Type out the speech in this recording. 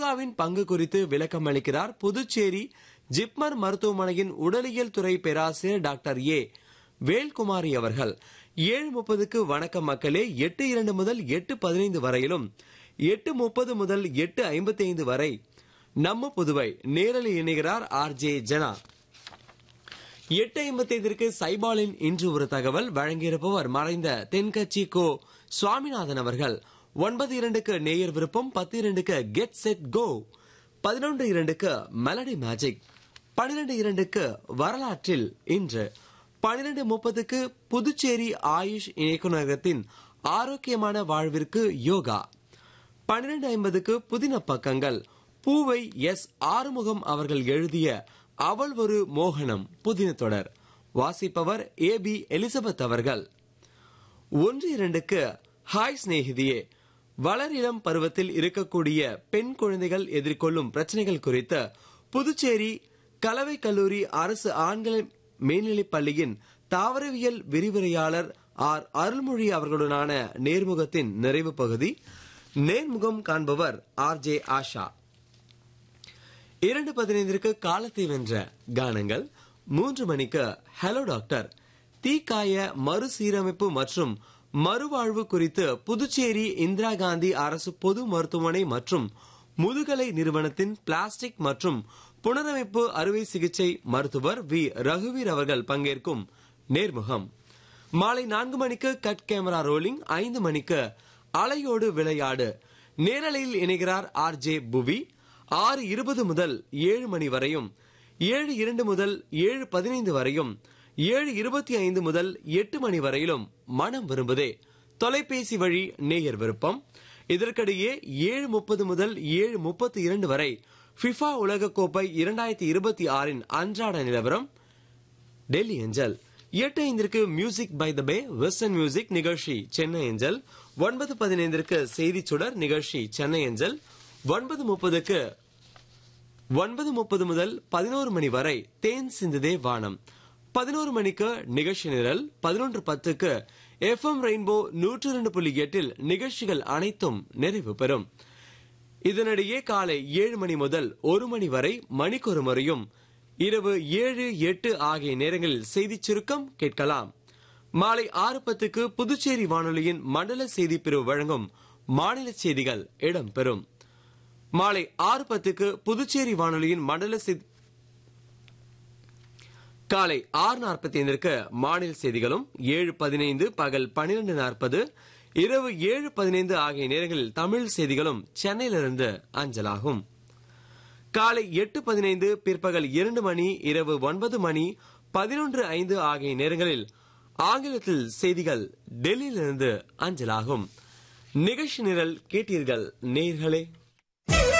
யோகாவின் பங்கு குறித்து விளக்கம் அளிக்கிறார் புதுச்சேரி ஜிப்மர் மருத்துவமனையின் உடலியல் துறை பேராசிரியர் டாக்டர் ஏ வேல்குமாரி அவர்கள் ஏழு முப்பதுக்கு வணக்கம் மக்களே எட்டு இரண்டு முதல் எட்டு பதினைந்து வரையிலும் எட்டு முப்பது முதல் எட்டு ஐம்பத்தி ஐந்து வரை நம்ம புதுவை நேரலில் இணைகிறார் ஆர் ஜே ஜனா எட்டு ஐம்பத்தி ஐந்திற்கு சைபாலின் இன்று ஒரு தகவல் வழங்கியிருப்பவர் மறைந்த தென்கட்சி கோ சுவாமிநாதன் அவர்கள் ஒன்பது இரண்டுக்கு நேயர் விருப்பம் பத்து இரண்டுக்கு கெட் செட் கோ பதினொன்று இரண்டுக்கு மெலடி மேஜிக் பன்னிரண்டு இரண்டுக்கு வரலாற்றில் இன்று பன்னிரண்டு முப்பதுக்கு புதுச்சேரி ஆயுஷ் இயக்குநரகத்தின் ஆரோக்கியமான வாழ்விற்கு யோகா பன்னிரண்டு ஐம்பதுக்கு புதின பக்கங்கள் பூவை எஸ் ஆறுமுகம் அவர்கள் எழுதிய அவள் ஒரு மோகனம் புதின தொடர் வாசிப்பவர் ஏ பி எலிசபெத் அவர்கள் ஒன்று இரண்டுக்கு ஹாய் சிநேகிதியே வளரிளம் பருவத்தில் இருக்கக்கூடிய பெண் குழந்தைகள் எதிர்கொள்ளும் பிரச்சனைகள் குறித்து புதுச்சேரி கலவை கல்லூரி அரசு ஆண்கள் மேல்நிலைப் பள்ளியின் தாவரவியல் விரிவுரையாளர் ஆர் அருள்மொழி அவர்களுடனான நேர்முகத்தின் நிறைவு பகுதி நேர்முகம் காண்பவர் ஆர் ஜே ஆஷா இரண்டு பதினைந்திற்கு காலத்தை வென்ற கானங்கள் மூன்று மணிக்கு ஹலோ டாக்டர் தீக்காய மறுசீரமைப்பு மற்றும் மறுவாழ்வு குறித்து புதுச்சேரி இந்திரா காந்தி அரசு பொது மருத்துவமனை மற்றும் முதுகலை நிறுவனத்தின் பிளாஸ்டிக் மற்றும் புனரமைப்பு அறுவை சிகிச்சை மருத்துவர் வி ரகுவீர் அவர்கள் பங்கேற்கும் நேர்முகம் மாலை நான்கு மணிக்கு கட் கேமரா ரோலிங் ஐந்து மணிக்கு அலையோடு விளையாடு நேரலையில் இணைகிறார் ஆர் ஜே புவி ஆறு இருபது முதல் ஏழு மணி வரையும் ஏழு இரண்டு முதல் ஏழு பதினைந்து வரையும் ஏழு இருபத்தி ஐந்து முதல் எட்டு மணி வரையிலும் மனம் விரும்புதே தொலைபேசி வழி நேயர் விருப்பம் இதற்கிடையே ஏழு முப்பது முதல் ஏழு முப்பத்தி இரண்டு வரை ஃபிஃபா உலகக்கோப்பை இரண்டாயிரத்தி இருபத்தி ஆறின் அன்றாட நிலவரம் டெல்லி ஏஞ்சல் எட்டு ஐந்திற்கு music by the bay western music நிகழ்ச்சி சென்னை ஏஞ்சல் ஒன்பது பதினைந்திற்கு செய்தி சுடர் நிகழ்ச்சி சென்னை ஏஞ்சல் ஒன்பது முப்பதுக்கு ஒன்பது முப்பது முதல் பதினோரு மணி வரை தேன் சிந்துதே வானம் பதினோரு மணிக்கு நிகழ்ச்சி நிரல் பதினொன்று பத்துக்கு எஃப்எம் ரெயின்போ நூற்று இரண்டு புள்ளி எட்டில் நிகழ்ச்சிகள் அனைத்தும் நிறைவு பெறும் இதனிடையே காலை ஏழு மணி முதல் ஒரு மணி வரை மணிக்கொரு முறையும் இரவு ஏழு எட்டு ஆகிய நேரங்களில் செய்திச் சுருக்கம் கேட்கலாம் மாலை ஆறு பத்துக்கு புதுச்சேரி வானொலியின் மண்டல செய்தி பிரிவு வழங்கும் மாநில செய்திகள் இடம்பெறும் மாலை ஆறு பத்துக்கு புதுச்சேரி வானொலியின் மண்டல செய்தி காலை ஆறு நாற்பத்தி ஐந்திற்கு மாநில செய்திகளும் ஏழு பதினைந்து பகல் பனிரெண்டு நாற்பது இரவு ஏழு பதினைந்து ஆகிய நேரங்களில் தமிழ் செய்திகளும் சென்னையிலிருந்து அஞ்சலாகும் காலை எட்டு பதினைந்து பிற்பகல் இரண்டு மணி இரவு ஒன்பது மணி பதினொன்று ஐந்து ஆகிய நேரங்களில் ஆங்கிலத்தில் செய்திகள் டெல்லியிலிருந்து அஞ்சலாகும் நிகழ்ச்சி நிரல் கேட்டீர்கள் நேர்களே